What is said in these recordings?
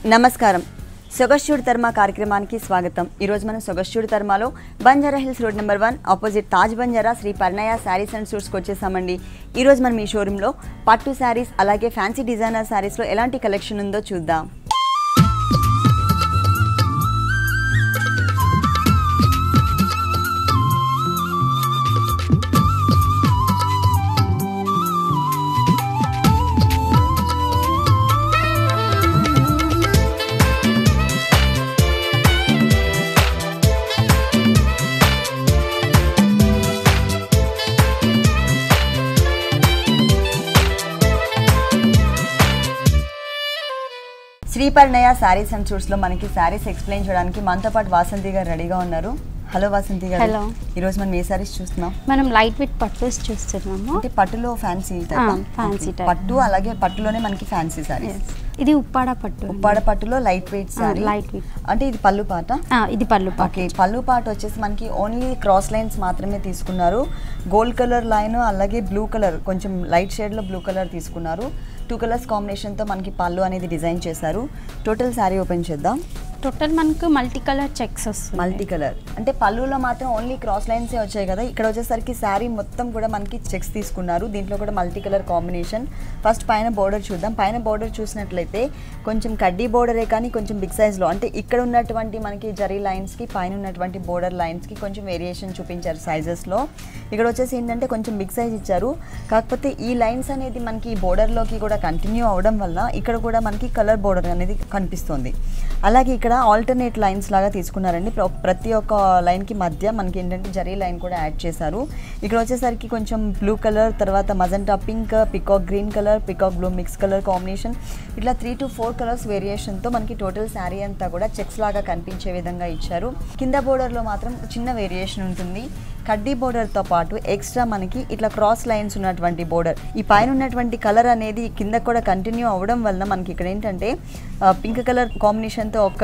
నమస్కారం సొగశ్చూడ్ తర్మ కార్యక్రమానికి స్వాగతం ఈరోజు మనం సొగశ్చూడ్ తర్మాలో Banjara hills road number one opposite Taj Banjara Shri Parnaya sarees and సూట్స్కి వచ్చేసామండి ఈరోజు మనం ఈ షోరూంలో పట్టు శారీస్ అలాగే ఫ్యాన్సీ డిజైనర్ శారీస్లో ఎలాంటి కలెక్షన్ ఉందో చూద్దాం శ్రీపర్ణయ శారీస్ అండ్ సూట్స్లో మనకి శారీస్ ఎక్స్ప్లెయిన్ చేయడానికి మనతో పాటు వాసంతి గారు రెడీగా ఉన్నారు హలో వాసంతి గారు Hello. ఈరోజు మనం ఏ శారీస్ చూస్తున్నాం మనం లైట్ వెయిట్ పర్చేస్ చూస్తున్నాము అంటే పట్టులో ఫ్యాన్సీ ఆ, fancy type. పట్టు అలాగే పట్టులోనే మనకి ఫ్యాన్సీ శారీస్ Yes. ఇది ఉప్పాడ పట్టు ఉప్పాడ పట్టులో light weight sari light weight. అంటే ఇది పళ్ళు పాట ఆ, ఇది పళ్ళు పాటు ఓకే పళ్ళు పాట వచ్చేసి మనకి ఓన్లీ క్రాస్ లైన్స్ మాత్రమే తీసుకున్నారు గోల్డ్ కలర్ లైన్ అలాగే బ్లూ కలర్ కొంచెం లైట్ షేడ్లో బ్లూ కలర్ తీసుకున్నారు టూ కలర్స్ కాంబినేషన్తో మనకి పళ్ళు అనేది డిజైన్ చేశారు టోటల్ శారీ ఓపెన్ చేద్దాం టోటల్ మనకు మల్టీ కలర్ చెక్స్ వస్తుంది మల్టీ కలర్ అంటే పళ్ళులో మాత్రం ఓన్లీ క్రాస్ లైన్సే వచ్చాయి కదా ఇక్కడ వచ్చేసరికి శారీ మొత్తం కూడా మనకి చెక్స్ తీసుకున్నారు దీంట్లో కూడా మల్టీ కలర్ కాంబినేషన్ ఫస్ట్ పైన బోర్డర్ చూద్దాం పైన బోర్డర్ చూసినట్లయితే కొంచెం కడ్డీ బోర్డరే కానీ కొంచెం బిగ్ సైజ్లో అంటే ఇక్కడ ఉన్నటువంటి మనకి జరీ లైన్స్కి పైన ఉన్నటువంటి బోర్డర్ లైన్స్కి కొంచెం వేరియేషన్ చూపించారు సైజెస్లో ఇక్కడ వచ్చేసి ఏంటంటే కొంచెం బిగ్ సైజ్ ఇచ్చారు కాకపోతే ఈ లైన్స్ అనేది మనకి బోర్డర్లోకి కూడా కంటిన్యూ అవడం వల్ల ఇక్కడ కూడా మనకి కలర్ బోర్డర్ అనేది కనిపిస్తుంది అలాగే ఇక్కడ ఆల్టర్నేట్ లైన్స్ లాగా తీసుకున్నారండి ప్ర- ప్రతి ఒక్క లైన్కి మధ్య మనకి ఏంటంటే జరీ లైన్ కూడా యాడ్ చేశారు ఇక్కడ వచ్చేసరికి కొంచెం బ్లూ కలర్ తర్వాత magenta pink peacock green colour peacock blue mix colour combination ఇట్లా త్రీ టు ఫోర్ కలర్స్ వేరియేషన్తో మనకి టోటల్ శారీ అంతా కూడా చెక్స్ లాగా కనిపించే విధంగా ఇచ్చారు కింద బోర్డర్లో మాత్రం చిన్న వేరియేషన్ ఉంటుంది కడ్డీ బోర్డర్తో పాటు ఎక్స్ట్రా మనకి ఇట్లా క్రాస్ లైన్స్ ఉన్నటువంటి బోర్డర్ ఈ పైన ఉన్నటువంటి కలర్ అనేది కింద కూడా కంటిన్యూ అవ్వడం వలన మనకి ఇక్కడ ఏంటంటే పింక్ కలర్ కాంబినేషన్తో ఒక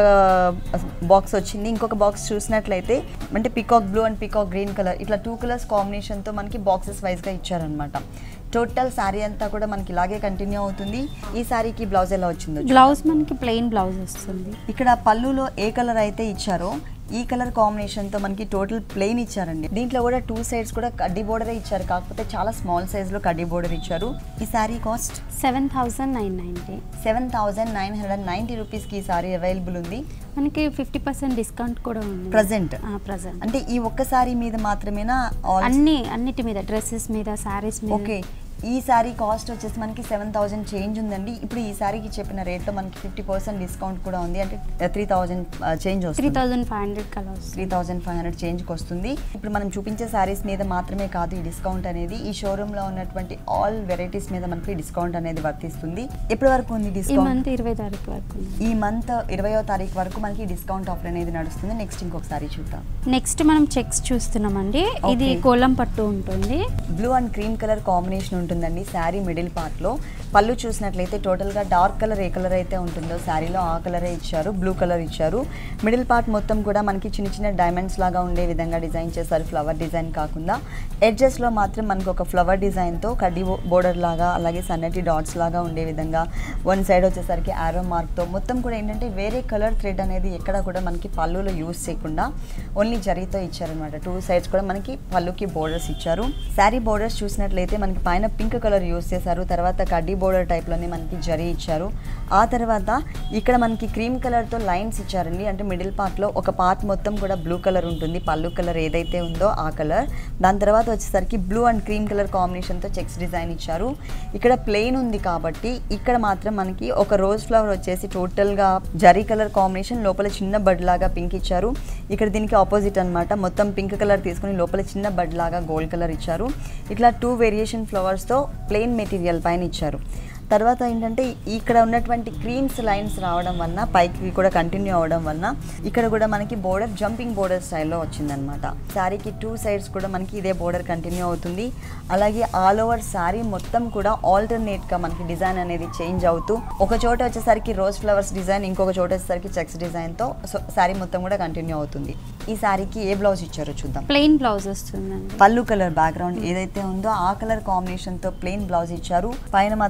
బాక్స్ వచ్చింది ఇంకొక బాక్స్ చూసినట్లయితే అంటే peacock blue and peacock green colour ఇట్లా టూ కలర్స్ కాంబినేషన్తో మనకి బాక్సెస్ వైజ్గా ఇచ్చారనమాట టోటల్ శారీ అంతా కూడా మనకి ఇలాగే కంటిన్యూ అవుతుంది ఈ శారీకి బ్లౌజ్ ఎలా వచ్చిందో చూద్దాం. బ్లౌజ్ మనకి ప్లెయిన్ బ్లౌజ్ వస్తుంది ఇక్కడ పళ్ళులో ఏ కలర్ అయితే ఇచ్చారో ఈ కలర్ కాంబినేషన్ తో మనకి టోటల్ ప్లెయిన్ ఇచ్చారండి దీంట్లో కూడా టూ సైడ్స్ కూడా కడ్డీ బోర్డరే ఇచ్చారు కాకపోతే చాలా స్మాల్ సైజ్ లో కడ్డీ బోర్డర్ ఇచ్చారు ఈ sari cost seven thousand nine ninety seven thousand nine hundred ninety rupees కి ఈ సారీ అవైలబుల్ ఉంది మనకి ఫిఫ్టీ పర్సెంట్ డిస్కౌంట్ కూడా ఉంది ప్రజెంట్ ప్రజెంట్ అంటే ఈ ఒక్క సారీ మీద మాత్రమేనా all- అన్ని అన్నిటి మీద డ్రెస్సెస్ మీద శారీస్ మీద ఓకే ఈ సారీ కాస్ట్ వచ్చేసి మనకి సెవెన్ థౌసండ్ చేంజ్ ఉందండి ఇప్పుడు ఈ సారీకి చెప్పిన రేట్లో మనకి ఫిఫ్టీ పర్సెంట్ డిస్కౌంట్ కూడా ఉంది అంటే త్రీ థౌసండ్ చేంజ్ త్రీ వస్తుంది thousand five hundred colours three thousand five hundred చేంజ్కి వస్తుంది ఇప్పుడు మనం చూపించే శారీస్ మీద మాత్రమే కాదు ఈ డిస్కౌంట్ అనేది ఈ షోరూంలో ఉన్నటువంటి ఆల్ వెరైటీస్ మీద మనకి డిస్కౌంట్ అనేది వర్తిస్తుంది ఎప్పటి వరకు ఉంది ఈ డిస్కౌంట్ మంత్ ఇరవై తారీఖు వరకు ఉంది. ఈ మంత్ ఇరవయో తారీఖు వరకు మనకి డిస్కౌంట్ ఆఫర్ అనేది నడుస్తుంది నెక్స్ట్ ఇంకొకసారి చూద్దాం నెక్స్ట్ మనం చెక్స్ చూస్తున్నామండి ఇది Okay. కోలం పట్టు ఉంటుంది blue and cream colour combination ఉంటుందండి శారీ మిడిల్ పార్ట్లో పళ్ళు చూసినట్లయితే టోటల్గా డార్క్ కలర్ ఏ కలర్ అయితే ఉంటుందో శారీలో ఆ కలరే ఇచ్చారు బ్లూ కలర్ ఇచ్చారు మిడిల్ పార్ట్ మొత్తం కూడా మనకి చిన్న చిన్న డైమండ్స్ లాగా ఉండే విధంగా డిజైన్ చేశారు ఫ్లవర్ డిజైన్ కాకుండా ఎడ్జెస్లో మాత్రం మనకు ఒక ఫ్లవర్ డిజైన్తో కడ్డీ బోర్డర్ లాగా అలాగే సన్నటి డాట్స్ లాగా ఉండే విధంగా వన్ సైడ్ వచ్చేసరికి ఆరో మార్క్తో మొత్తం కూడా ఏంటంటే వేరే కలర్ థ్రెడ్ అనేది ఎక్కడ కూడా మనకి పళ్ళులో యూస్ చేయకుండా ఓన్లీ జరీతో ఇచ్చారనమాట టూ సైడ్స్ కూడా మనకి పళ్ళుకి బోర్డర్స్ ఇచ్చారు శారీ బోర్డర్స్ చూసినట్లయితే మనకి పైన పింక్ కలర్ యూస్ చేశారు తర్వాత కడ్డీ బోర్డర్ టైప్లోనే మనకి జరీ ఇచ్చారు ఆ తర్వాత ఇక్కడ మనకి క్రీమ్ కలర్తో లైన్స్ ఇచ్చారండి అంటే మిడిల్ పార్ట్లో ఒక పార్ట్ మొత్తం కూడా బ్లూ కలర్ ఉంటుంది పళ్ళు కలర్ ఏదైతే ఉందో ఆ కలర్ దాని తర్వాత వచ్చేసరికి బ్లూ అండ్ క్రీమ్ కలర్ కాంబినేషన్తో చెక్స్ డిజైన్ ఇచ్చారు ఇక్కడ ప్లెయిన్ ఉంది కాబట్టి ఇక్కడ మాత్రం మనకి ఒక రోజ్ ఫ్లవర్ వచ్చేసి టోటల్గా జరీ కలర్ కాంబినేషన్ లోపల చిన్న బడ్ లాగా పింక్ ఇచ్చారు ఇక్కడ దీనికి ఆపోజిట్ అన్నమాట మొత్తం పింక్ కలర్ తీసుకుని లోపల చిన్న బడ్ లాగా గోల్డ్ కలర్ ఇచ్చారు ఇట్లా టూ వేరియేషన్ ఫ్లవర్స్తో ప్లెయిన్ మెటీరియల్ పైన ఇచ్చారు తర్వాత ఏంటంటే ఇక్కడ ఉన్నటువంటి క్రీమ్స్ లైన్స్ రావడం వలన పైకి కూడా కంటిన్యూ అవ్వడం వలన ఇక్కడ కూడా మనకి బోర్డర్ జంపింగ్ బోర్డర్ స్టైల్లో వచ్చిందనమాట శారీకి టూ సైడ్స్ కూడా మనకి ఇదే బోర్డర్ కంటిన్యూ అవుతుంది అలాగే ఆల్ ఓవర్ శారీ మొత్తం కూడా ఆల్టర్నేట్గా మనకి డిజైన్ అనేది చేంజ్ అవుతూ ఒక చోట వచ్చేసరికి రోజ్ ఫ్లవర్స్ డిజైన్ ఇంకొక చోట వచ్చేసరికి చెక్స్ డిజైన్తో సో శారీ మొత్తం కూడా కంటిన్యూ అవుతుంది ఈ శారీకి ఏ బ్లౌజ్ ఇచ్చారో చూద్దాం ప్లెయిన్ బ్లౌజ్ వస్తుందండి పళ్ళు కలర్ బ్యాక్గ్రౌండ్ ఏదైతే ఉందో ఆ కలర్ కాంబినేషన్ తో ప్లెయిన్ బ్లౌజ్ ఇచ్చారు పైన మాత్రం కడ్డీ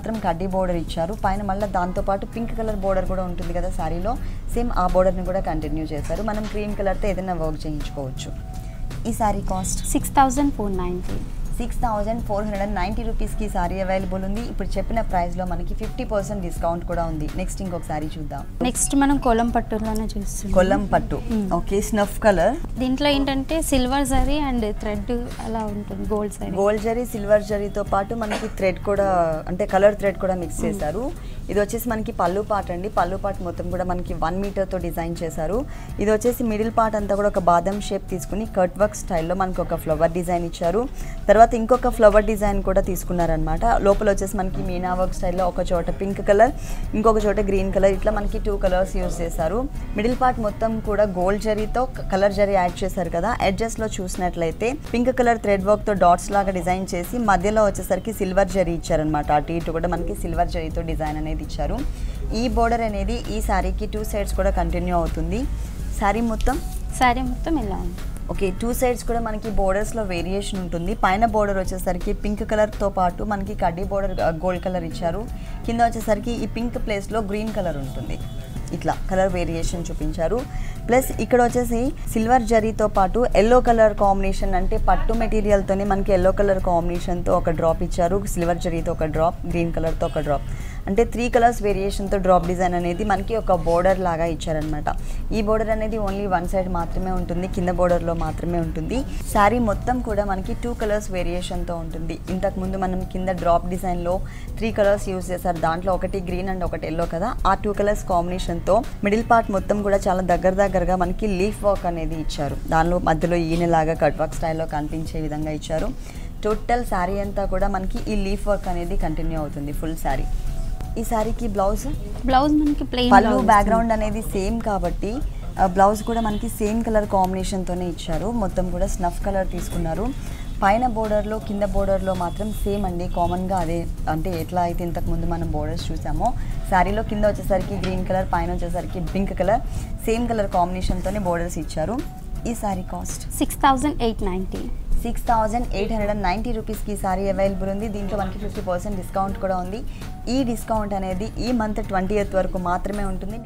కడ్డీ బోర్డర్ ఇచ్చారు పైన మళ్ళీ దాంతోపాటు పింక్ కలర్ బోర్డర్ కూడా ఉంటుంది కదా శారీలో సేమ్ ఆ బోర్డర్ని కూడా కంటిన్యూ చేశారు మనం క్రీమ్ కలర్తో ఏదైనా వర్క్ చేయించుకోవచ్చు ఈ sari cost six thousand four ninety six thousand four hundred and ninety రూపీస్కి సారీ అవైలబుల్ ఉంది ఇప్పుడు చెప్పిన ప్రైస్లో మనకి ఫిఫ్టీ పర్సెంట్ డిస్కౌంట్ కూడా ఉంది నెక్స్ట్ ఇంకొక సారీ చూద్దాం నెక్స్ట్ మనం కోలం పట్టులోనే చూస్తున్నాం కొల్లం పట్టు మ్మ్. ఓకే స్నఫ్ కలర్ దీంట్లో ఏంటంటే సిల్వర్ జరీ అండ్ థ్రెడ్ అలా ఉంటుంది gold zari gold zari silver జరీతో పాటు మనకి థ్రెడ్ కూడా అంటే కలర్ థ్రెడ్ కూడా మిక్స్ చేశారు ఇది వచ్చేసి మనకి పళ్ళు పాట అండి పళ్ళు పాట మొత్తం కూడా మనకి వన్ మీటర్తో డిజైన్ చేశారు ఇది వచ్చేసి మిడిల్ పార్ట్ అంతా కూడా ఒక బాదం షేప్ తీసుకుని కట్ వర్క్ స్టైల్లో మనకి ఒక ఫ్లవర్ డిజైన్ ఇచ్చారు తర్వాత ఇంకొక ఫ్లవర్ డిజైన్ కూడా తీసుకున్నారనమాట లోపల వచ్చేసి మనకి మీనా వర్క్ స్టైల్లో ఒక చోట పింక్ కలర్ ఇంకొక చోట గ్రీన్ కలర్ ఇట్లా మనకి టూ కలర్స్ యూస్ చేశారు మిడిల్ పార్ట్ మొత్తం కూడా గోల్డ్ జరీతో కలర్ జరీ యాడ్ చేశారు కదా ఎడ్జెస్ లో చూసినట్లయితే పింక్ కలర్ థ్రెడ్ వర్క్ తో డాట్స్ లాగా డిజైన్ చేసి మధ్యలో వచ్చేసరికి సిల్వర్ జరీ ఇచ్చారనమాట అటు ఇటు కూడా మనకి సిల్వర్ జరీతో డిజైన్ అనేది ఇచ్చారు ఈ బోర్డర్ అనేది ఈ శారీకి టూ సైడ్స్ కూడా కంటిన్యూ అవుతుంది శారీ మొత్తం శారీ మొత్తం ఇలా ఉంది ఓకే టూ సైడ్స్ కూడా మనకి బోర్డర్స్లో వేరియేషన్ ఉంటుంది పైన బోర్డర్ వచ్చేసరికి పింక్ కలర్తో పాటు మనకి కడ్డీ బోర్డర్ గోల్డ్ కలర్ ఇచ్చారు కింద వచ్చేసరికి ఈ పింక్ ప్లేస్లో గ్రీన్ కలర్ ఉంటుంది ఇట్లా కలర్ వేరియేషన్ చూపించారు ప్లస్ ఇక్కడ వచ్చేసి సిల్వర్ జరీతో పాటు ఎల్లో కలర్ కాంబినేషన్ అంటే పట్టు మెటీరియల్తోనే మనకి ఎల్లో కలర్ కాంబినేషన్తో ఒక డ్రాప్ ఇచ్చారు సిల్వర్ జరీతో ఒక డ్రాప్ గ్రీన్ కలర్తో ఒక డ్రాప్ అంటే త్రీ కలర్స్ వేరియేషన్తో డ్రాప్ డిజైన్ అనేది మనకి ఒక బోర్డర్ లాగా ఇచ్చారనమాట ఈ బోర్డర్ అనేది ఓన్లీ వన్ సైడ్ మాత్రమే ఉంటుంది కింద బోర్డర్లో మాత్రమే ఉంటుంది శారీ మొత్తం కూడా మనకి టూ కలర్స్ వేరియేషన్తో ఉంటుంది ఇంతకు ముందు మనం కింద డ్రాప్ డిజైన్లో త్రీ కలర్స్ యూస్ చేశారు దాంట్లో ఒకటి గ్రీన్ అండ్ ఒకటి ఎల్లో కదా ఆ టూ కలర్స్ కాంబినేషన్తో మిడిల్ పార్ట్ మొత్తం కూడా చాలా దగ్గర దగ్గరగా మనకి లీఫ్ వర్క్ అనేది ఇచ్చారు దానిలో మధ్యలో ఈయనలాగా కట్ వర్క్ స్టైల్లో కనిపించే విధంగా ఇచ్చారు టోటల్ శారీ అంతా కూడా మనకి ఈ లీఫ్ వర్క్ అనేది కంటిన్యూ అవుతుంది ఫుల్ శారీ ఈ శారీకి బ్లౌజ్ బ్లౌజ్ మనకి ప్లెయిన్ పళ్ళు బ్యాక్గ్రౌండ్ అనేది సేమ్ కాబట్టి బ్లౌజ్ కూడా మనకి సేమ్ కలర్ కాంబినేషన్తోనే ఇచ్చారు మొత్తం కూడా స్నఫ్ కలర్ తీసుకున్నారు పైన బోర్డర్లో కింద బోర్డర్లో మాత్రం సేమ్ అండి కామన్గా అదే అంటే ఎట్లా అయితే ఇంతకు ముందు మనం బోర్డర్స్ చూసామో శారీలో కింద వచ్చేసరికి గ్రీన్ కలర్ పైన వచ్చేసరికి పింక్ కలర్ సేమ్ కలర్ కాంబినేషన్తోనే బోర్డర్స్ ఇచ్చారు ఈ sari cost six thousand eight ninety six thousand eight hundred and ninety రూపీస్కి ఈ సారీ అవైలబుల్ ఉంది దీంట్లో మనకి ఫిఫ్టీ పర్సెంట్ డిస్కౌంట్ కూడా ఉంది ఈ డిస్కౌంట్ అనేది ఈ మంత్ ట్వంటీ ఎయిత్ వరకు మాత్రమే ఉంటుంది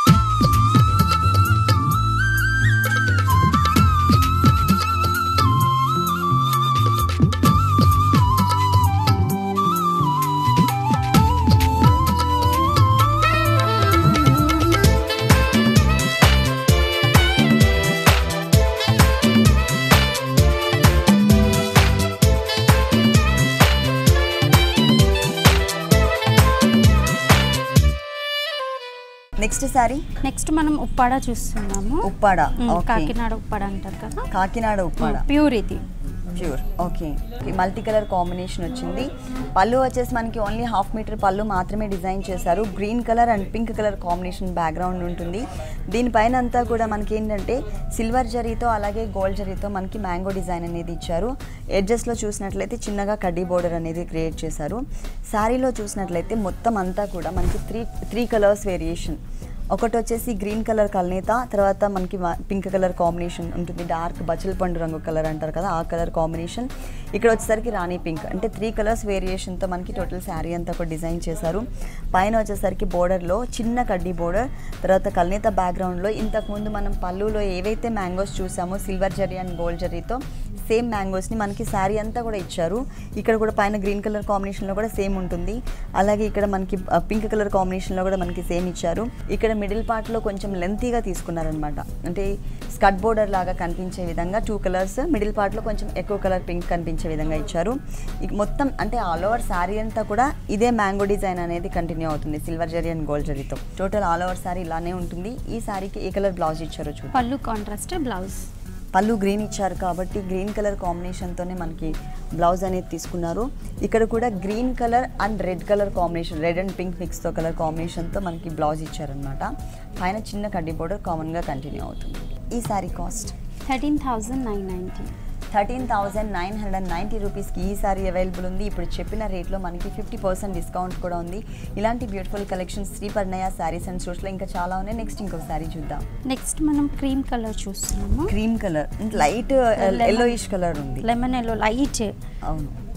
నెక్స్ట్ సారీ నెక్స్ట్ మనం ఉప్పాడ చూస్తున్నాము ఉప్పాడ ఉమ్, ఓకే కాకినాడ ఉప్పాడ అంటారు కదా కాకినాడ ఉప్పాడ ప్యూర్ ఇది pure okay multi colour combination వచ్చింది పళ్ళు వచ్చేసి మనకి ఓన్లీ హాఫ్ మీటర్ పళ్ళు మాత్రమే డిజైన్ చేశారు green colour and pink colour combination background ఉంటుంది దీనిపైన అంతా కూడా మనకి ఏంటంటే సిల్వర్ జరీతో అలాగే గోల్డ్ జరీతో మనకి మ్యాంగో డిజైన్ అనేది ఇచ్చారు ఎడ్జెస్లో చూసినట్లయితే చిన్నగా కడ్డీ బోర్డర్ అనేది క్రియేట్ చేశారు శారీలో చూసినట్లయితే మొత్తం అంతా కూడా మనకి త్రీ త్రీ కలర్స్ వేరియేషన్ ఒకటి వచ్చేసి గ్రీన్ కలర్ కల్నేత తర్వాత మనకి పింక్ కలర్ కాంబినేషన్ ఉంటుంది డార్క్ బచ్చల పండు రంగు కలర్ అంటారు కదా ఆ కలర్ కాంబినేషన్ ఇక్కడ వచ్చేసరికి రాణి పింక్ అంటే త్రీ కలర్స్ వేరియేషన్తో మనకి టోటల్ శారీ అంతా కూడా డిజైన్ చేశారు పైన వచ్చేసరికి బోర్డర్లో చిన్న కడ్డీ బోర్డర్ తర్వాత కల్నేత బ్యాక్గ్రౌండ్లో ఇంతకుముందు మనం పళ్ళులో ఏవైతే మ్యాంగోస్ చూసామో సిల్వర్ జరీ అండ్ గోల్డ్ జరీతో సేమ్ మ్యాంగోస్ని మనకి శారీ అంతా కూడా ఇచ్చారు ఇక్కడ కూడా పైన గ్రీన్ కలర్ కాంబినేషన్లో కూడా సేమ్ ఉంటుంది అలాగే ఇక్కడ మనకి పింక్ కలర్ కాంబినేషన్లో కూడా మనకి సేమ్ ఇచ్చారు ఇక్కడ మిడిల్ పార్ట్లో కొంచెం లెంతీగా తీసుకున్నారనమాట అంటే స్కట్ బోర్డర్ లాగా కనిపించే విధంగా టూ కలర్స్ మిడిల్ పార్ట్లో కొంచెం ఎక్కువ కలర్ పింక్ కనిపించే విధంగా ఇచ్చారు ఇక మొత్తం అంటే ఆల్ ఓవర్ శారీ అంతా కూడా ఇదే మ్యాంగో డిజైన్ అనేది కంటిన్యూ అవుతుంది సిల్వర్ జరీ అండ్ గోల్డ్ జరీతో టోటల్ ఆల్ ఓవర్ శారీ ఇలానే ఉంటుంది ఈ శారీకి ఏ కలర్ బ్లౌజ్ ఇచ్చారో చూడండి పళ్ళు కాంట్రాస్ట్ బ్లౌజ్ పళ్ళు గ్రీన్ ఇచ్చారు కాబట్టి గ్రీన్ కలర్ కాంబినేషన్తోనే మనకి బ్లౌజ్ అనేది తీసుకున్నారు ఇక్కడ కూడా green colour and red colour combination red and pink మిక్స్తో కలర్ కాంబినేషన్తో మనకి బ్లౌజ్ ఇచ్చారనమాట పైన చిన్న కడ్డీ బోర్డర్ కామన్గా కంటిన్యూ అవుతుంది ఈ sari cost thirteen thousand nine ninety thirteen thousand nine hundred and ninety రూపీస్కి ఈ సారీ అవైలబుల్ ఉంది ఇప్పుడు చెప్పిన రేట్లో మనకి ఫిఫ్టీ పర్సెంట్ డిస్కౌంట్ కూడా ఉంది ఇలాంటి beautiful collections Shri Parnaya sarees and స్టోర్స్లో ఇంకా చాలా ఉన్నాయి నెక్స్ట్ ఇంకొక సారీ చూద్దాం నెక్స్ట్ మనం క్రీమ్ కలర్ చూస్తున్నాము cream colour light yellowish colour ఉంది లెమన్ ఎల్లో లైట్ అవును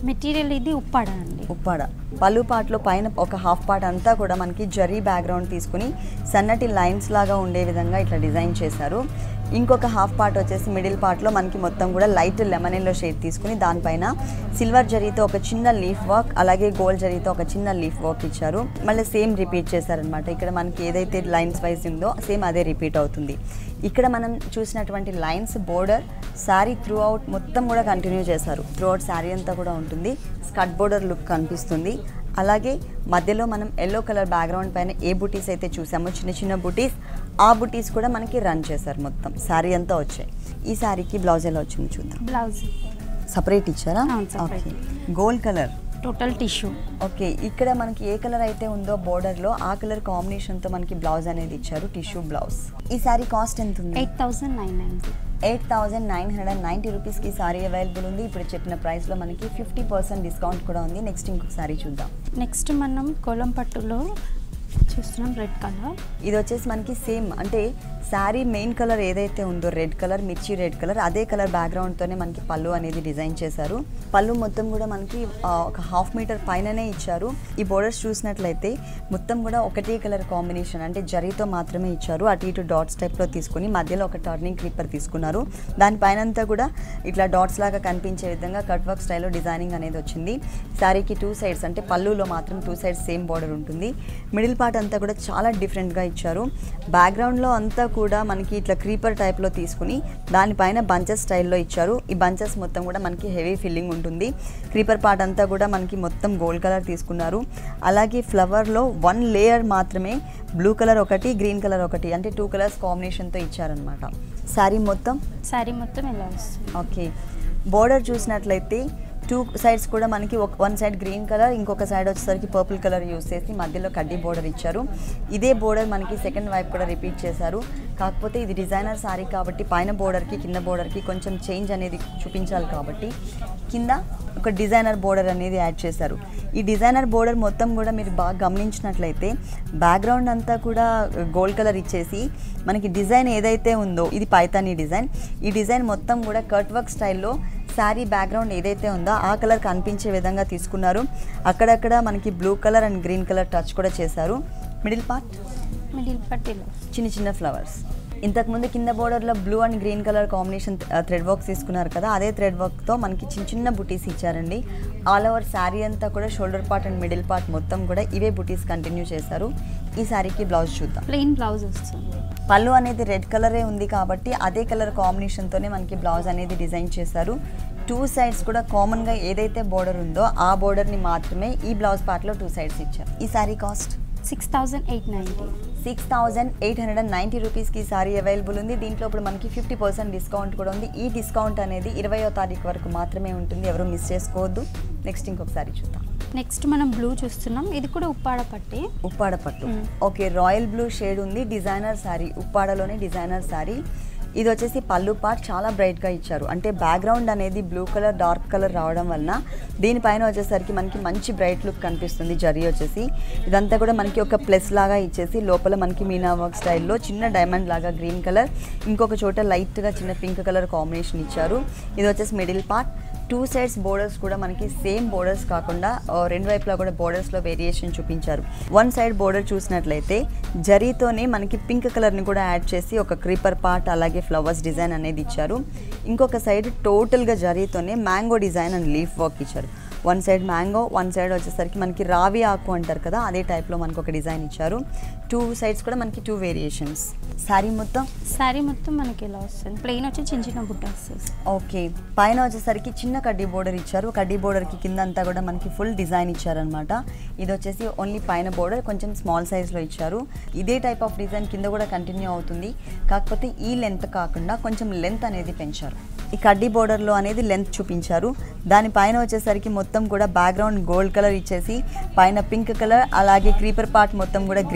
మెటీరియల్ ఇది ఉప్పాడ అండి ఉప్పాడ పళ్ళు పాటలో పైన ఒక హాఫ్ పార్ట్ అంతా కూడా మనకి జరీ బ్యాక్గ్రౌండ్ తీసుకుని సన్నటి లైన్స్ లాగా ఉండే విధంగా ఇట్లా డిజైన్ చేశారు ఇంకొక హాఫ్ పార్ట్ వచ్చేసి మిడిల్ పార్ట్లో మనకి మొత్తం కూడా లైట్ లెమన్ ఎల్లో షేడ్ తీసుకుని దానిపైన సిల్వర్ జరీతో ఒక చిన్న లీఫ్ వర్క్ అలాగే గోల్డ్ జరీతో ఒక చిన్న లీఫ్ వర్క్ ఇచ్చారు మళ్ళీ సేమ్ రిపీట్ చేశారనమాట ఇక్కడ మనకి ఏదైతే లైన్స్ వైజ్ ఉందో సేమ్ అదే రిపీట్ అవుతుంది ఇక్కడ మనం చూసినటువంటి lines border sari throughout మొత్తం కూడా కంటిన్యూ చేశారు త్రూ అవుట్ శారీ అంతా కూడా ఉంటుంది స్కట్ బోర్డర్ లుక్ కనిపిస్తుంది అలాగే మధ్యలో మనం ఎల్లో కలర్ బ్యాక్గ్రౌండ్ పైన ఏ బుటీస్ అయితే చూసామో చిన్న చిన్న బుటీస్ ఆ బుటీస్ కూడా మనకి రన్ చేశారు మొత్తం శారీ అంతా వచ్చాయి ఈ శారీకి బ్లౌజ్ ఎలా వచ్చింది చూద్దాం బ్లౌజ్ సపరేట్ ఇచ్చారా అవును, separate. Okay gold colour total tissue okay ఇక్కడ మనకి ఏ కలర్ అయితే ఉందో బోర్డర్లో ఆ కలర్ కాంబినేషన్తో మనకి బ్లౌజ్ అనేది ఇచ్చారు టిష్యూ బ్లౌజ్ ఈ శారీ కాస్ట్ ఎంత ఉంది eight thousand nine ninety eight thousand nine hundred and ninety రూపీస్కి సారీ అవైలబుల్ ఉంది ఇప్పుడు చెప్పిన ప్రైస్లో మనకి ఫిఫ్టీ పర్సెంట్ డిస్కౌంట్ కూడా ఉంది నెక్స్ట్ ఇంకొక సారీ చూద్దాం నెక్స్ట్ మనం కోలం పట్టులో చూస్తున్నాం రెడ్ కలర్ ఇది వచ్చేసి మనకి సేమ్ అంటే శారీ మెయిన్ కలర్ ఏదైతే ఉందో రెడ్ కలర్ మిర్చి రెడ్ కలర్ అదే కలర్ బ్యాక్గ్రౌండ్తోనే మనకి పళ్ళు అనేది డిజైన్ చేశారు పళ్ళు మొత్తం కూడా మనకి ఆ, ఒక హాఫ్ మీటర్ పైననే ఇచ్చారు ఈ బోర్డర్స్ చూసినట్లయితే మొత్తం కూడా ఒకటే కలర్ కాంబినేషన్ అంటే జరీతో మాత్రమే ఇచ్చారు అటు ఇటు డాట్స్ టైప్లో తీసుకుని మధ్యలో ఒక టర్నింగ్ క్రీపర్ తీసుకున్నారు దానిపైన అంతా కూడా ఇట్లా డాట్స్ లాగా కనిపించే విధంగా కట్ వర్క్ స్టైల్లో డిజైనింగ్ అనేది వచ్చింది శారీకి టూ సైడ్స్ అంటే పళ్ళులో మాత్రం టూ సైడ్స్ సేమ్ బార్డర్ ఉంటుంది మిడిల్ పార్ట్ అంతా కూడా చాలా డిఫరెంట్గా ఇచ్చారు బ్యాక్గ్రౌండ్లో అంతా కూడా మనకి ఇట్లా క్రీపర్ టైప్లో తీసుకుని దానిపైన బంచెస్ స్టైల్లో ఇచ్చారు ఈ బంచెస్ మొత్తం కూడా మనకి హెవీ ఫిల్లింగ్ ఉంటుంది క్రీపర్ పార్ట్ అంతా కూడా మనకి మొత్తం గోల్డ్ కలర్ తీసుకున్నారు అలాగే ఫ్లవర్లో వన్ లేయర్ మాత్రమే బ్లూ కలర్ ఒకటి గ్రీన్ కలర్ ఒకటి అంటే టూ కలర్స్ కాంబినేషన్తో ఇచ్చారనమాట శారీ మొత్తం శారీ మొత్తం ఎలా వస్తుంది ఓకే బోర్డర్ చూసినట్లయితే టూ సైడ్స్ కూడా మనకి ఒక వన్ సైడ్ గ్రీన్ కలర్ ఇంకొక సైడ్ వచ్చేసరికి పర్పుల్ కలర్ యూస్ చేసి మధ్యలో కడ్డీ బోర్డర్ ఇచ్చారు ఇదే బోర్డర్ మనకి సెకండ్ వైపు కూడా రిపీట్ చేశారు కాకపోతే ఇది డిజైనర్ సారీ కాబట్టి పైన బోర్డర్కి కింద బోర్డర్కి కొంచెం చేంజ్ అనేది చూపించాలి కాబట్టి కింద ఒక డిజైనర్ బోర్డర్ అనేది యాడ్ చేశారు ఈ డిజైనర్ బోర్డర్ మొత్తం కూడా మీరు బాగా గమనించినట్లయితే బ్యాక్గ్రౌండ్ అంతా కూడా గోల్డ్ కలర్ ఇచ్చేసి మనకి డిజైన్ ఏదైతే ఉందో ఇది పైతానీ డిజైన్ ఈ డిజైన్ మొత్తం కూడా కట్ వర్క్ స్టైల్లో శారీ బ్యాక్గ్రౌండ్ ఏదైతే ఉందో ఆ కలర్ కనిపించే విధంగా తీసుకున్నారు అక్కడక్కడ మనకి blue colour and green colour touch కూడా చేశారు మిడిల్ పార్ట్ మిడిల్ పట్టీలో చిన్న చిన్న ఫ్లవర్స్ ఇంతకుముందు కింద బోర్డర్లో blue and green colour combination thread works తీసుకున్నారు కదా అదే థ్రెడ్ వర్క్తో మనకి చిన్న చిన్న బుటీస్ ఇచ్చారండి ఆల్ ఓవర్ శారీ అంతా కూడా shoulder part and middle part మొత్తం కూడా ఇవే బుటీస్ కంటిన్యూ చేశారు ఈ శారీకి బ్లౌజ్ చూద్దాం ప్లెయిన్ బ్లౌజ్ వస్తుంది పళ్ళు అనేది రెడ్ కలరే ఉంది కాబట్టి అదే కలర్ కాంబినేషన్తోనే మనకి బ్లౌజ్ అనేది డిజైన్ చేశారు టూ సైడ్స్ కూడా కామన్గా ఏదైతే బోర్డర్ ఉందో ఆ బోర్డర్ని మాత్రమే ఈ బ్లౌజ్ పార్ట్లో టూ సైడ్స్ ఇచ్చారు ఈ sari cost six thousand eight ninety six thousand eight hundred and ninety రూపీస్కి ఈ సారీ అవైలబుల్ ఉంది దీంట్లో ఇప్పుడు మనకి ఫిఫ్టీ పర్సెంట్ డిస్కౌంట్ కూడా ఉంది ఈ డిస్కౌంట్ అనేది ఇరవయో తారీఖు వరకు మాత్రమే ఉంటుంది ఎవరు మిస్ చేసుకోవద్దు నెక్స్ట్ ఇంకొకసారి చూద్దాం నెక్స్ట్ మనం బ్లూ చూస్తున్నాం ఇది కూడా ఉప్పాడ పట్టి ఉప్పాడ పట్టు మ్మ్. ఓకే రాయల్ బ్లూ షేడ్ ఉంది డిజైనర్ శారీ ఉప్పాడలోనే డిజైనర్ శారీ ఇది వచ్చేసి పళ్ళు పార్ట్ చాలా బ్రైట్గా ఇచ్చారు అంటే బ్యాక్గ్రౌండ్ అనేది బ్లూ కలర్ డార్క్ కలర్ రావడం వలన దీనిపైన వచ్చేసరికి మనకి మంచి బ్రైట్ లుక్ కనిపిస్తుంది జరీ వచ్చేసి ఇదంతా కూడా మనకి ఒక ప్లస్ లాగా ఇచ్చేసి లోపల మనకి మీనా వర్క్ స్టైల్లో చిన్న డైమండ్ లాగా గ్రీన్ కలర్ ఇంకొక చోట లైట్గా చిన్న పింక్ కలర్ కాంబినేషన్ ఇచ్చారు ఇది వచ్చేసి middle part two sides borders కూడా మనకి సేమ్ బోర్డర్స్ కాకుండా ఆ, రెండు వైపులా కూడా బోర్డర్స్లో వేరియేషన్ చూపించారు వన్ సైడ్ బోర్డర్ చూసినట్లయితే జరీతోనే మనకి పింక్ కలర్ని కూడా యాడ్ చేసి ఒక క్రీపర్ పార్ట్ అలాగే ఫ్లవర్స్ డిజైన్ అనేది ఇచ్చారు ఇంకొక సైడ్ టోటల్గా జరీతోనే mango design and leaf work ఇచ్చారు one side mango one side వచ్చేసరికి మనకి రావి ఆకు అంటారు కదా అదే టైప్లో మనకు ఒక డిజైన్ ఇచ్చారు టూ సైడ్స్ కూడా మనకి టూ వేరియేషన్స్ శారీ మొత్తం శారీ మొత్తం మనకి ఎలా వస్తుంది ప్లెయిన్ వచ్చి చిన్న చిన్న బుట్ట వస్తుంది ఓకే పైన వచ్చేసరికి చిన్న కడ్డీ బోర్డర్ ఇచ్చారు కడ్డీ బోర్డర్కి కింద అంతా కూడా మనకి ఫుల్ డిజైన్ ఇచ్చారనమాట ఇది వచ్చేసి ఓన్లీ పైన బోర్డర్ కొంచెం స్మాల్ సైజ్లో ఇచ్చారు ఇదే టైప్ ఆఫ్ డిజైన్ కింద కూడా కంటిన్యూ అవుతుంది కాకపోతే ఈ లెంత్ కాకుండా కొంచెం లెంత్ అనేది పెంచారు ఈ కడ్డీ బోర్డర్లో అనేది లెంత్ చూపించారు దానిపైన వచ్చేసరికి మొత్తం కూడా బ్యాక్గ్రౌండ్ గోల్డ్ కలర్ ఇచ్చేసి పైన పింక్ కలర్ అలాగే క్రీపర్ పార్ట్ మొత్తం కూడా గ్రీన్ కలర్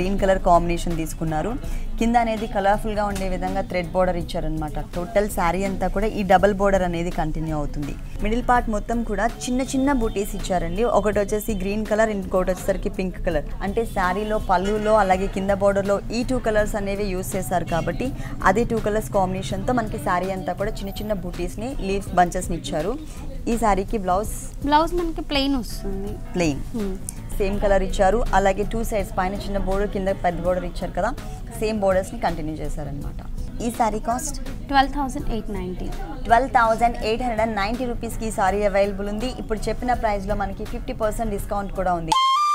కాంబినేషన్ తీసుకున్నారు కింద అనేది కలర్ఫుల్గా ఉండే విధంగా థ్రెడ్ బోర్డర్ ఇచ్చారనమాట టోటల్ శారీ అంతా కూడా ఈ డబల్ బోర్డర్ అనేది కంటిన్యూ అవుతుంది మిడిల్ పార్ట్ మొత్తం కూడా చిన్న చిన్న బూటీస్ ఇచ్చారండి ఒకటి వచ్చేసి గ్రీన్ కలర్ ఇంకోటి వచ్చేసరికి పింక్ కలర్ అంటే శారీలో పళ్ళులో అలాగే కింద బోర్డర్లో ఈ టూ కలర్స్ అనేవి యూస్ చేశారు కాబట్టి అదే టూ కలర్స్ కాంబినేషన్తో మనకి శారీ అంతా కూడా చిన్న చిన్న బూటీస్ని లీవ్స్ బంచెస్ని ఇచ్చారు ఈ శారీకి బ్లౌజ్ బ్లౌజ్ మనకి ప్లెయిన్ వస్తుంది ప్లెయిన్ సేమ్ కలర్ ఇచ్చారు అలాగే టూ సైడ్స్ పైన చిన్న బోర్డర్ కింద పెద్ద బోర్డర్ ఇచ్చారు కదా సేమ్ బోర్డర్స్ని కంటిన్యూ చేశారనమాట ఈ sari cost twelve thousand eight ninety twelve thousand eight hundred and ninety రూపీస్కి ఈ సారీ అవైలబుల్ ఉంది ఇప్పుడు చెప్పిన ప్రైస్లో మనకి ఫిఫ్టీ పర్సెంట్ డిస్కౌంట్ కూడా ఉంది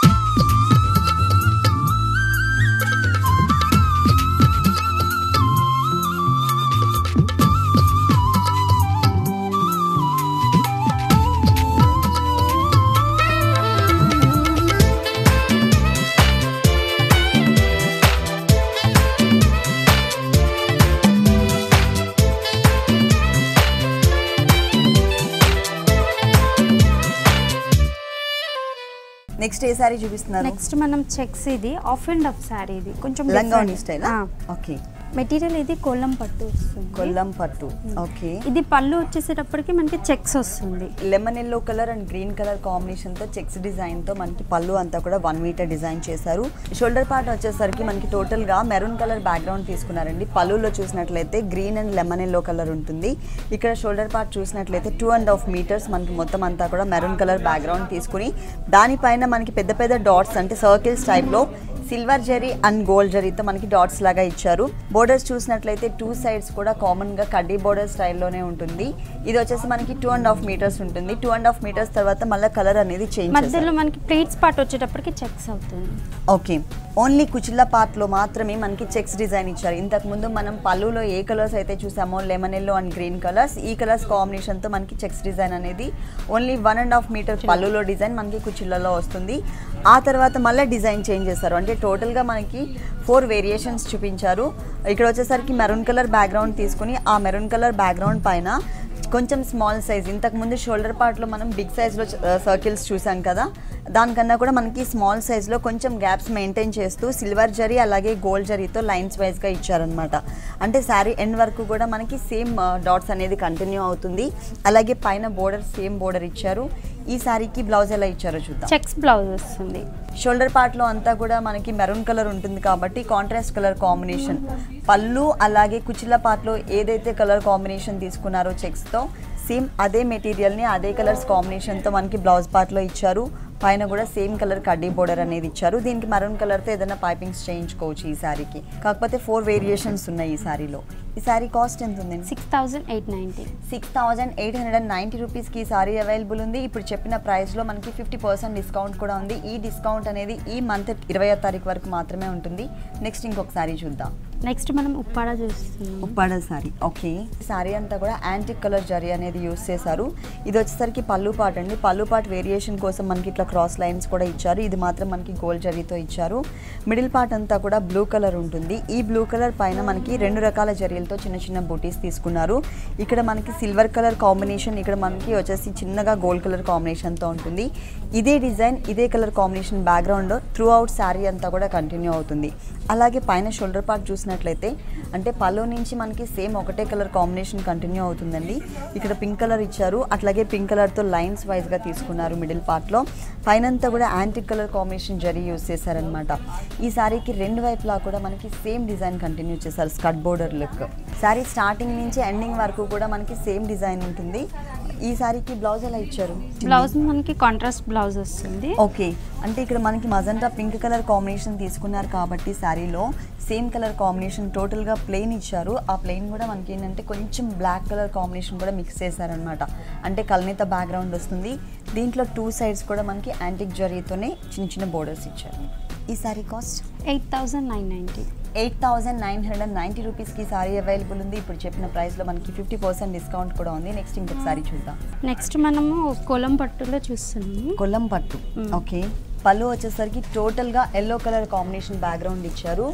నెక్స్ట్ ఏ సారీ చూపిస్తున్నారు నెక్స్ట్ మనం చెక్స్ ఇది ఆఫ్ అండ్ ఆఫ్ శారీ ఇది కొంచెం లంగావని స్టైల్ ఓకే మెటీరియల్ ఇది కొల్లం పట్టు వస్తుంది కొల్లం పట్టు ఓకే ఇది పళ్ళు వచ్చేసేటప్పటికి మనకి చెక్స్ వస్తుంది lemon yellow colour and green colour combination తో చెక్స్ డిజైన్ తో మనకి పళ్ళు అంతా కూడా వన్ మీటర్ డిజైన్ చేశారు షోల్డర్ పార్ట్ వచ్చేసరికి మనకి టోటల్ గా మెరూన్ కలర్ బ్యాక్గ్రౌండ్ తీసుకున్నారండి పళ్ళులో చూసినట్లయితే green and lemon yellow colour ఉంటుంది ఇక్కడ షోల్డర్ పార్ట్ చూసినట్లయితే టూ అండ్ హాఫ్ మీటర్స్ మనకి మొత్తం అంతా కూడా మెరూన్ కలర్ బ్యాక్గ్రౌండ్ తీసుకుని దానిపైన మనకి పెద్ద పెద్ద డాట్స్ అంటే సర్కిల్స్ టైప్ లో సిల్వర్ జరీ అండ్ గోల్డ్ జరీతో మనకి డాట్స్ లాగా ఇచ్చారు బోర్డర్స్ చూసినట్లయితే టూ సైడ్స్ కూడా కామన్ గా కడ్డీ బోర్డర్ స్టైల్లోనే ఉంటుంది ఇది వచ్చేసి మనకి టూ అండ్ హాఫ్ మీటర్స్ ఉంటుంది టూ అండ్ హాఫ్ మీటర్స్ తర్వాత మళ్ళీ కలర్ అనేది చేంజ్ మధ్యలో మనకి ప్లేట్స్ పార్ట్ వచ్చేటప్పటికి చెక్స్ అవుతుంది ఓకే ఓన్లీ కుచిల్ల పార్ట్లో మాత్రమే మనకి చెక్స్ డిజైన్ ఇచ్చారు ఇంతకు ముందు మనం పళ్ళులో ఏ కలర్స్ అయితే చూసామో lemon yellow and green colours ఈ కలర్స్ కాంబినేషన్తో మనకి చెక్స్ డిజైన్ అనేది only one and half metre పళ్ళులో డిజైన్ మనకి కుచిల్లలో వస్తుంది ఆ తర్వాత మళ్ళీ డిజైన్ చేంజ్ చేస్తారు అంటే టోటల్గా మనకి ఫోర్ వేరియేషన్స్ చూపించారు ఇక్కడ వచ్చేసరికి మెరూన్ కలర్ బ్యాక్గ్రౌండ్ తీసుకుని ఆ మెరూన్ కలర్ బ్యాక్గ్రౌండ్ పైన కొంచెం స్మాల్ సైజ్ ఇంతకుముందు షోల్డర్ పార్ట్లో మనం బిగ్ సైజ్లో సర్కిల్స్ చూసాం కదా దానికన్నా కూడా మనకి స్మాల్ సైజ్లో కొంచెం గ్యాప్స్ మెయింటైన్ చేస్తూ సిల్వర్ జరీ అలాగే గోల్డ్ జరీతో లైన్స్ వైజ్గా ఇచ్చారనమాట అంటే శారీ ఎండ్ వరకు కూడా మనకి సేమ్ డాట్స్ అనేది కంటిన్యూ అవుతుంది అలాగే పైన బోర్డర్ సేమ్ బోర్డర్ ఇచ్చారు ఈ శారీకి బ్లౌజ్ ఎలా ఇచ్చారో చూద్దాం చెక్స్ బ్లౌజ్ వస్తుంది షోల్డర్ పార్ట్లో అంతా కూడా మనకి మెరూన్ కలర్ ఉంటుంది కాబట్టి కాంట్రాస్ట్ కలర్ కాంబినేషన్ పళ్ళు అలాగే కుచిల పార్ట్లో ఏదైతే కలర్ కాంబినేషన్ తీసుకున్నారో చెక్స్తో సేమ్ అదే మెటీరియల్ని అదే కలర్స్ కాంబినేషన్తో మనకి బ్లౌజ్ పార్ట్లో ఇచ్చారు పైన కూడా సేమ్ కలర్ కడ్డీ బోర్డర్ అనేది ఇచ్చారు దీనికి మరూన్ కలర్తో ఏదైనా పైపింగ్స్ చేయించుకోవచ్చు ఈ శారీకి కాకపోతే ఫోర్ వేరియేషన్స్ ఉన్నాయి ఈ శారీలో ఈ శారీ కాస్ట్ ఎంత ఉందండి six thousand eight ninety six thousand eight hundred and ninety రూపీస్కి ఈ సారీ అవైలబుల్ ఉంది ఇప్పుడు చెప్పిన ప్రైస్లో మనకి ఫిఫ్టీ పర్సెంట్ డిస్కౌంట్ కూడా ఉంది ఈ డిస్కౌంట్ అనేది ఈ మంత్ ఇరవై తారీఖు వరకు మాత్రమే ఉంటుంది నెక్స్ట్ ఇంకొక సారీ చూద్దాం నెక్స్ట్ మనం ఉప్పాడ చూస్తున్నాం ఉప్పాడ సారీ ఓకే సారీ అంతా కూడా యాంటిక్ కలర్ జరీ అనేది యూస్ చేశారు ఇది వచ్చేసరికి పళ్ళు పాట్ అండి పళ్ళు పాట్ వేరియేషన్ కోసం మనకి ఇట్లా క్రాస్ లైన్స్ కూడా ఇచ్చారు ఇది మాత్రం మనకి గోల్డ్ జరీతో ఇచ్చారు మిడిల్ పార్ట్ అంతా కూడా బ్లూ కలర్ ఉంటుంది ఈ బ్లూ కలర్ పైన మనకి రెండు రకాల జరీలతో చిన్న చిన్న బూటీస్ తీసుకున్నారు ఇక్కడ మనకి సిల్వర్ కలర్ కాంబినేషన్ ఇక్కడ మనకి వచ్చేసి చిన్నగా గోల్డ్ కలర్ కాంబినేషన్తో ఉంటుంది ఇదే డిజైన్ ఇదే colour combination background throughout sari అంతా కూడా కంటిన్యూ అవుతుంది అలాగే పైన షోల్డర్ పార్ట్ చూసినట్లయితే అంటే పళ్ళు నుంచి మనకి సేమ్ ఒకటే కలర్ కాంబినేషన్ కంటిన్యూ అవుతుందండి ఇక్కడ పింక్ కలర్ ఇచ్చారు అట్లాగే పింక్ కలర్తో లైన్స్ వైజ్గా తీసుకున్నారు మిడిల్ పార్ట్లో పైనంతా కూడా antique colour combination zari use చేశారనమాట ఈ శారీకి రెండు వైపులా కూడా మనకి సేమ్ డిజైన్ కంటిన్యూ చేశారు స్కట్ బోర్డర్ లుక్ శారీ స్టార్టింగ్ నుంచి ఎండింగ్ వరకు కూడా మనకి సేమ్ డిజైన్ ఉంటుంది ఈ శారీకి బ్లౌజ్ ఎలా ఇచ్చారు బ్లౌజ్ మనకి కాంట్రాస్ట్ బ్లౌజ్ వస్తుంది ఓకే అంటే ఇక్కడ మనకి మజంటా పింక్ కలర్ కాంబినేషన్ తీసుకున్నారు కాబట్టి శారీలో సేమ్ కలర్ కాంబినేషన్ టోటల్గా ప్లెయిన్ ఇచ్చారు ఆ ప్లెయిన్ కూడా మనకి ఏంటంటే కొంచెం బ్లాక్ కలర్ కాంబినేషన్ కూడా మిక్స్ చేశారనమాట అంటే కల్నేత బ్యాక్గ్రౌండ్ వస్తుంది దీంట్లో టూ సైడ్స్ కూడా మనకి యాంటిక్ జరీతోనే చిన్న చిన్న బోర్డర్స్ ఇచ్చారు ఈ sari cost eight thousand nine ninety eight thousand nine hundred and ninety రూపీస్కి సారీ అవైలబుల్ ఉంది ఇప్పుడు చెప్పిన ప్రైస్లో మనకి ఫిఫ్టీ పర్సెంట్ డిస్కౌంట్ కూడా ఉంది నెక్స్ట్ ఇంకొక సారీ చూద్దాం నెక్స్ట్ మనము కొలం పట్టులో చూస్తున్నాము కొల్లం పట్టు మ్మ్. ఓకే పళ్ళు వచ్చేసరికి టోటల్గా ఎల్లో కలర్ కాంబినేషన్ బ్యాక్గ్రౌండ్ ఇచ్చారు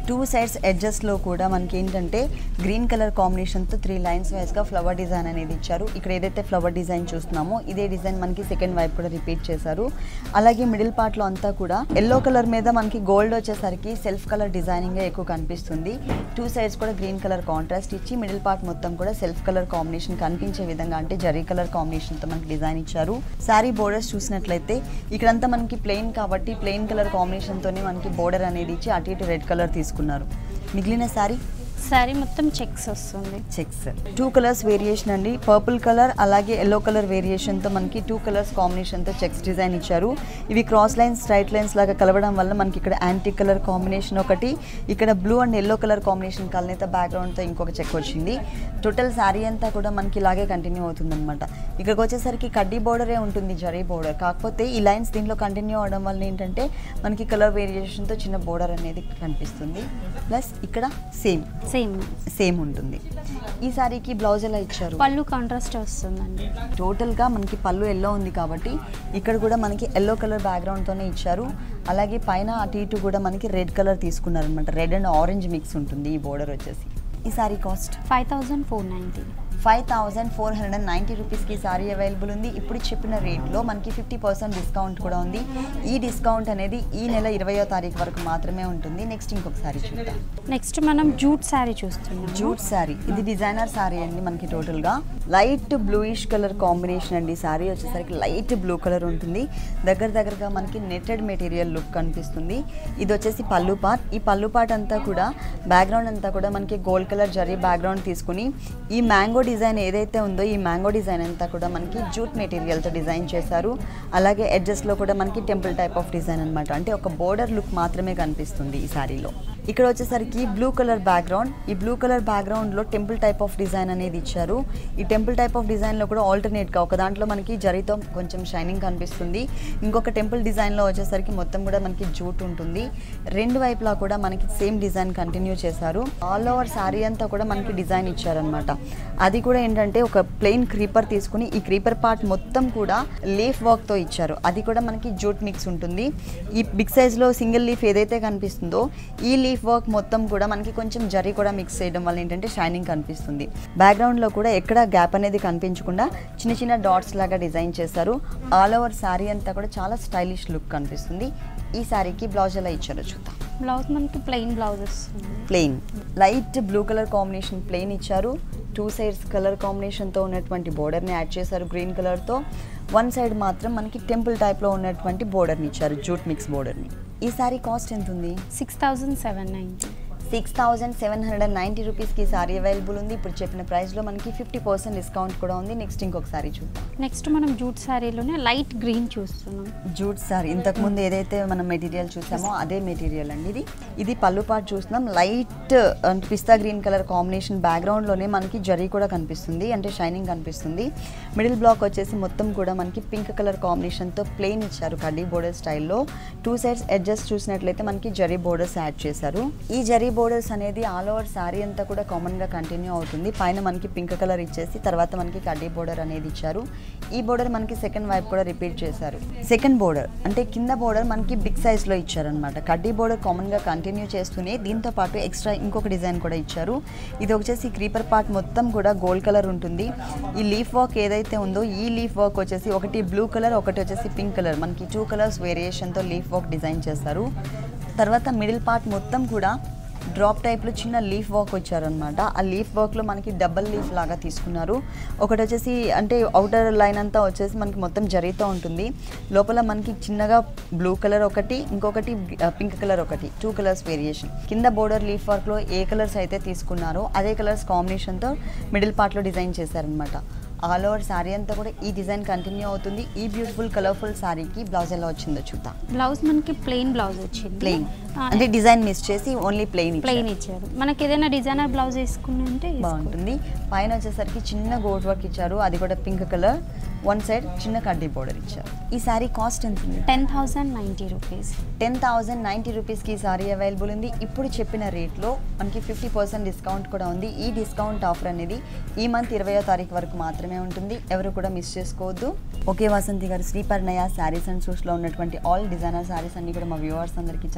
టూ సైడ్స్ ఎడ్జెస్లో కూడా మనకి ఏంటంటే గ్రీన్ కలర్ కాంబినేషన్తో త్రీ లైన్స్ వైజ్గా ఫ్లవర్ డిజైన్ అనేది ఇచ్చారు ఇక్కడ ఏదైతే ఫ్లవర్ డిజైన్ చూస్తున్నామో ఇదే డిజైన్ మనకి సెకండ్ వైపు కూడా రిపీట్ చేశారు అలాగే మిడిల్ పార్ట్లో అంతా కూడా ఎల్లో కలర్ మీద మనకి గోల్డ్ వచ్చేసరికి సెల్ఫ్ కలర్ డిజైనింగ్ ఎక్కువ కనిపిస్తుంది టూ సైడ్స్ కూడా గ్రీన్ కలర్ కాంట్రాస్ట్ ఇచ్చి మిడిల్ పార్ట్ మొత్తం కూడా సెల్ఫ్ కలర్ కాంబినేషన్ కనిపించే విధంగా అంటే జరీ కలర్ కాంబినేషన్తో మనకి డిజైన్ ఇచ్చారు శారీ బోర్డర్స్ చూసినట్లయితే ఇక్కడంతా మనకి ప్లెయిన్ కాబట్టి ప్లెయిన్ కలర్ కాంబినేషన్తోనే మనకి బోర్డర్ అనేది ఇచ్చి అటు ఇటు రెడ్ కలర్ తీసుకున్నారు మిగిలిన శారీ శారీ మొత్తం చెక్స్ వస్తుంది చెక్స్ టూ కలర్స్ వేరియేషన్ అండి పర్పుల్ కలర్ అలాగే ఎల్లో కలర్ వేరియేషన్తో మనకి టూ కలర్స్ కాంబినేషన్తో చెక్స్ డిజైన్ ఇచ్చారు ఇవి క్రాస్ లైన్స్ స్ట్రైట్ లైన్స్ లాగా కలవడం వల్ల మనకి ఇక్కడ యాంటీ కలర్ కాంబినేషన్ ఒకటి ఇక్కడ blue and yellow colour combination కలనేత బ్యాక్గ్రౌండ్తో ఇంకొక చెక్ వచ్చింది టోటల్ శారీ అంతా కూడా మనకి ఇలాగే కంటిన్యూ అవుతుంది అనమాట ఇక్కడికి వచ్చేసరికి కడ్డీ బోర్డరే ఉంటుంది జరీ బోర్డర్ కాకపోతే ఈ లైన్స్ దీంట్లో కంటిన్యూ అవడం వల్ల ఏంటంటే మనకి కలర్ వేరియేషన్తో చిన్న బోర్డర్ అనేది కనిపిస్తుంది ప్లస్ ఇక్కడ సేమ్ సేమ్ సేమ్ ఉంటుంది ఈ సారీకి బ్లౌజ్ ఎలా ఇచ్చారు పళ్ళు కాంట్రాస్ట్ వస్తుందండి టోటల్గా మనకి పళ్ళు ఎల్లో ఉంది కాబట్టి ఇక్కడ కూడా మనకి ఎల్లో కలర్ బ్యాక్గ్రౌండ్తోనే ఇచ్చారు అలాగే పైన అటు ఇటు కూడా మనకి రెడ్ కలర్ తీసుకున్నారనమాట రెడ్ అండ్ ఆరెంజ్ మిక్స్ ఉంటుంది ఈ బోర్డర్ వచ్చేసి ఈ sari cost five thousand four ninety five thousand four hundred and ninety రూపీస్కి సారీ అవైలబుల్ ఉంది ఇప్పుడు చెప్పిన రేట్లో మనకి ఫిఫ్టీ పర్సెంట్ డిస్కౌంట్ కూడా ఉంది ఈ డిస్కౌంట్ అనేది ఈ నెల ఇరవయో తారీఖు వరకు మాత్రమే ఉంటుంది నెక్స్ట్ ఇంకొక సారీ చూద్దాం నెక్స్ట్ మనం జూట్ శారీ చూస్తున్నాం జూట్ శారీ ఇది డిజైనర్ శారీ అండి మనకి టోటల్గా లైట్ బ్లూయిష్ కలర్ కాంబినేషన్ అండి శారీ వచ్చేసరికి లైట్ బ్లూ కలర్ ఉంటుంది దగ్గర దగ్గరగా మనకి నెట్టెడ్ మెటీరియల్ లుక్ కనిపిస్తుంది ఇది వచ్చేసి పళ్ళు పార్ట్ ఈ పళ్ళు పార్ట్ అంతా కూడా బ్యాక్గ్రౌండ్ అంతా కూడా మనకి గోల్డ్ కలర్ జరీ బ్యాక్గ్రౌండ్ తీసుకుని ఈ మ్యాంగో డిజైన్ ఏదైతే ఉందో ఈ మ్యాంగో డిజైన్ అంతా కూడా మనకి జూట్ మెటీరియల్తో డిజైన్ చేశారు అలాగే ఎడ్జస్ట్లో కూడా మనకి టెంపుల్ టైప్ ఆఫ్ డిజైన్ అనమాట అంటే ఒక బోర్డర్ లుక్ మాత్రమే కనిపిస్తుంది ఈ శారీలో ఇక్కడ వచ్చేసరికి బ్లూ కలర్ బ్యాక్గ్రౌండ్ ఈ బ్లూ కలర్ బ్యాక్గ్రౌండ్లో టెంపుల్ టైప్ ఆఫ్ డిజైన్ అనేది ఇచ్చారు ఈ టెంపుల్ టైప్ ఆఫ్ డిజైన్లో కూడా ఆల్టర్నేట్గా ఒక దాంట్లో మనకి జరీతో కొంచెం షైనింగ్ కనిపిస్తుంది ఇంకొక టెంపుల్ డిజైన్లో వచ్చేసరికి మొత్తం కూడా మనకి జూట్ ఉంటుంది రెండు వైపులా కూడా మనకి సేమ్ డిజైన్ కంటిన్యూ చేశారు ఆల్ ఓవర్ శారీ అంతా కూడా మనకి డిజైన్ ఇచ్చారనమాట అది కూడా ఏంటంటే ఒక ప్లెయిన్ క్రీపర్ తీసుకుని ఈ క్రీపర్ పార్ట్ మొత్తం కూడా లీఫ్ వర్క్తో ఇచ్చారు అది కూడా మనకి జూట్ మిక్స్ ఉంటుంది ఈ బిగ్ సైజ్లో సింగిల్ లీఫ్ ఏదైతే కనిపిస్తుందో ఈ లీఫ్ వర్క్ మొత్తం కూడా మనకి కొంచెం జరీ కూడా మిక్స్ చేయడం వల్ల ఏంటంటే షైనింగ్ కనిపిస్తుంది బ్యాక్గ్రౌండ్లో కూడా ఎక్కడ గ్యాప్ అనేది కనిపించకుండా చిన్న చిన్న డాట్స్ లాగా డిజైన్ చేశారు ఆల్ ఓవర్ శారీ అంతా కూడా చాలా స్టైలిష్ లుక్ కనిపిస్తుంది ఈ శారీకి బ్లౌజ్ ఎలా ఇచ్చారో చూద్దాం బ్లౌజ్ మనకి ప్లెయిన్ బ్లౌజ్ వస్తుంది plain light blue colour combination plain ఇచ్చారు టూ సైడ్స్ కలర్ కాంబినేషన్తో ఉన్నటువంటి బోర్డర్ని యాడ్ చేశారు గ్రీన్ కలర్తో వన్ సైడ్ మాత్రం మనకి టెంపుల్ టైప్లో ఉన్నటువంటి బోర్డర్ని ఇచ్చారు జూట్ మిక్స్ బోర్డర్ని ఈ సారీ కాస్ట్ ఎంత ఉంది six thousand seven ninety six thousand seven hundred and ninety రూపీస్కి సారీ అవైలబుల్ ఉంది ఇప్పుడు చెప్పిన ప్రైస్లో మనకి ఫిఫ్టీ పర్సెంట్ డిస్కౌంట్ కూడా ఉంది నెక్స్ట్ ఇంకొక సారీ చూద్దాం నెక్స్ట్ మనం జూట్ శారీలోనే లైట్ గ్రీన్ చూస్తున్నాం జూట్ సారీ ఇంతకుముందు ఏదైతే మనం మెటీరియల్ చూసామో అదే మెటీరియల్ అండి ఇది ఇది పళ్ళు పాటు చూస్తున్నాం లైట్ అంటే పిస్తా గ్రీన్ కలర్ కాంబినేషన్ బ్యాక్గ్రౌండ్లోనే మనకి జరీ కూడా కనిపిస్తుంది అంటే షైనింగ్ కనిపిస్తుంది మిడిల్ బ్లాక్ వచ్చేసి మొత్తం కూడా మనకి పింక్ కలర్ కాంబినేషన్తో ప్లెయిన్ ఇచ్చారు కడ్డీ బోర్డర్ స్టైల్లో టూ సైడ్స్ అడ్జస్ట్ చూసినట్లయితే మనకి జరీ బోర్డర్స్ యాడ్ చేశారు ఈ జరీ బోర్డర్స్ అనేది ఆల్ ఓవర్ శారీ అంతా కూడా కామన్గా కంటిన్యూ అవుతుంది పైన మనకి పింక్ కలర్ ఇచ్చేసి తర్వాత మనకి కడ్డీ బోర్డర్ అనేది ఇచ్చారు ఈ బోర్డర్ మనకి సెకండ్ వైపు కూడా రిపీట్ చేశారు సెకండ్ బోర్డర్ అంటే కింద బోర్డర్ మనకి బిగ్ సైజ్లో ఇచ్చారనమాట కడ్డీ బోర్డర్ కామన్గా కంటిన్యూ చేస్తూనే దీంతో పాటు ఎక్స్ట్రా ఇంకొక డిజైన్ కూడా ఇచ్చారు ఇది వచ్చేసి క్రీపర్ పార్ట్ మొత్తం కూడా గోల్డ్ కలర్ ఉంటుంది ఈ లీఫ్ వర్క్ ఏదైతే ఉందో ఈ లీఫ్ వర్క్ వచ్చేసి ఒకటి బ్లూ కలర్ ఒకటి వచ్చేసి పింక్ కలర్ మనకి టూ కలర్స్ వేరియేషన్తో లీఫ్ వర్క్ డిజైన్ చేశారు తర్వాత మిడిల్ పార్ట్ మొత్తం కూడా డ్రాప్ టైప్లో చిన్న లీఫ్ వర్క్ వచ్చారనమాట ఆ లీఫ్ వర్క్లో మనకి డబల్ లీఫ్ లాగా తీసుకున్నారు ఒకటి వచ్చేసి అంటే అవుటర్ లైన్ అంతా వచ్చేసి మనకి మొత్తం జరీతో ఉంటుంది లోపల మనకి చిన్నగా బ్లూ కలర్ ఒకటి ఇంకొకటి పింక్ కలర్ ఒకటి టూ కలర్స్ వేరియేషన్ కింద బోర్డర్ లీఫ్ వర్క్లో ఏ కలర్స్ అయితే తీసుకున్నారో అదే కలర్స్ కాంబినేషన్తో మిడిల్ పార్ట్లో డిజైన్ చేశారనమాట ఆల్ ఓవర్ శారీ అంతా కూడా ఈ డిజైన్ కంటిన్యూ అవుతుంది ఈ బ్యూటిఫుల్ కలర్ఫుల్ శారీకి బ్లౌజ్ ఎలా వచ్చిందో చూద్దాం బ్లౌజ్ మనకి ప్లెయిన్ బ్లౌజ్ వచ్చింది ప్లెయిన్ అంటే డిజైన్ మిస్ చేసి ఓన్లీ ప్లెయిన్ ప్లెయిన్ ఇచ్చారు మనకి ఏదైనా డిజైనర్ బ్లౌజ్ వేసుకున్నంటే బాగుంటుంది పైన వచ్చేసరికి చిన్న గోట్ వర్క్ ఇచ్చారు అది కూడా పింక్ కలర్ వన్ సైడ్ చిన్న కడ్డీ బోర్డర్ ఇచ్చారు ఈ శారీ కాస్ట్ ఎంత ఉంది ten thousand ninety rupees ten thousand ninety రూపీస్కి ఈ సారీ అవైలబుల్ ఉంది ఇప్పుడు చెప్పిన రేట్లో మనకి ఫిఫ్టీ పర్సెంట్ డిస్కౌంట్ కూడా ఉంది ఈ డిస్కౌంట్ ఆఫర్ అనేది ఈ మంత్ ఇరవయో తారీఖు వరకు మాత్రమే ఉంటుంది ఎవరు కూడా మిస్ చేసుకోవద్దు ఓకే వాసంతి గారు శ్రీపర్ణయ శారీస్ అండ్ సూట్స్లో ఉన్నటువంటి ఆల్ డిజైనర్ శారీస్ అన్ని కూడా మా వ్యూవర్స్ అందరికీ చక్కగా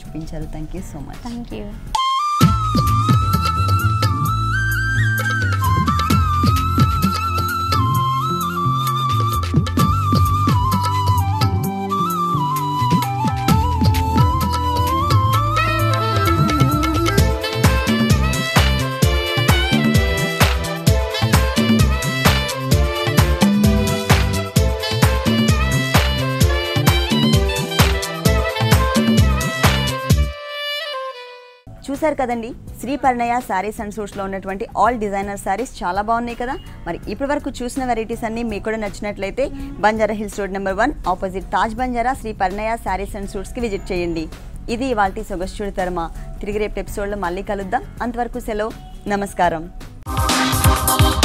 చూపించారు thank you so much thank you చూశారు కదండి శ్రీ పరిణయ శారీస్ అండ్ సూట్స్లో ఉన్నటువంటి ఆల్ డిజైనర్ శారీస్ చాలా బాగున్నాయి కదా మరి ఇప్పటి వరకు చూసిన వెరైటీస్ అన్ని మీకు కూడా నచ్చినట్లయితే Banjara hills road number one opposite Taj Banjara Shri Parinaya sarees and సూట్స్కి విజిట్ చేయండి ఇది ఇవాల్టి సొగస్చుడి తరమ తిరిగి రేపు ఎపిసోడ్లో మళ్ళీ కలుద్దాం అంతవరకు సెలవు నమస్కారం